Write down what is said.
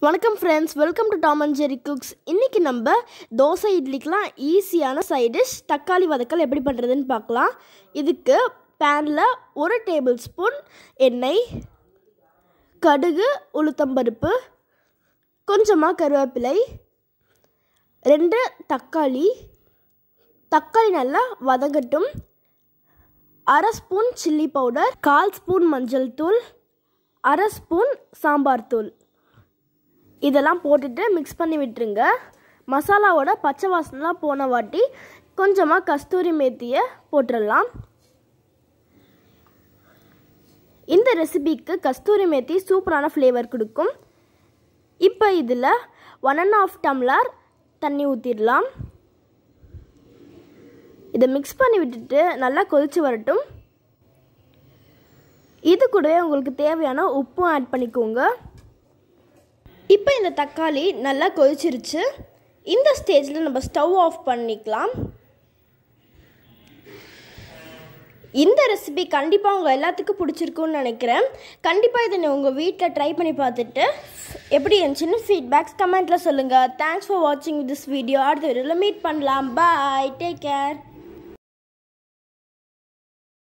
வணக்கம் friends welcome to Tom and Jerry cooks இன்றைக்கி நம்ம தோசை இட்லிக்கெலாம் ஈஸியான சைட் டிஷ் தக்காளி வதக்கல் எப்படி பண்ணுறதுன்னு பார்க்கலாம் இதுக்கு பேனில் ஒரு டேபிள் ஸ்பூன் எண்ணெய் கடுகு உளுத்தம்பருப்பு கொஞ்சமாக கருவேப்பிலை ரெண்டு தக்காளி தக்காளி நல்லா வதங்கட்டும் அரை ஸ்பூன் சில்லி பவுடர் கால் ஸ்பூன் மஞ்சள் தூள் அரை ஸ்பூன் சாம்பார் தூள் இதெல்லாம் போட்டுட்டு மிக்ஸ் பண்ணி விட்டுருங்க மசாலாவோட பச்சை வாசனைலாம் போன வாட்டி கொஞ்சமாக கஸ்தூரி மேத்தியை போட்டுடலாம் இந்த ரெசிபிக்கு கஸ்தூரி மேத்தி சூப்பரான ஃப்ளேவர் கொடுக்கும் இப்போ இதில் ஒன் அண்ட் ஆஃப் டம்ளர் தண்ணி ஊற்றிடலாம் இதை மிக்ஸ் பண்ணி விட்டுட்டு நல்லா கொதித்து வரட்டும் இது கூடவே உங்களுக்கு தேவையான உப்பும் ஆட் பண்ணிக்கோங்க இப்போ இந்த தக்காளி நல்லா கொதிச்சிருச்சு இந்த ஸ்டேஜில் நம்ம ஸ்டவ் ஆஃப் பண்ணிக்கலாம் இந்த ரெசிபி கண்டிப்பாக உங்கள் எல்லாத்துக்கும் பிடிச்சிருக்குன்னு நினைக்கிறேன் கண்டிப்பாக இதை உங்கள் வீட்டில் ட்ரை பண்ணி பார்த்துட்டு எப்படி இருந்துச்சுன்னு ஃபீட்பேக்ஸ் கமெண்ட்டில் சொல்லுங்கள் தேங்க்ஸ் ஃபார் வாட்சிங் திஸ் வீடியோ அடுத்த வீடியோவில் மீட் பண்ணலாம் பாய் டேக் கேர்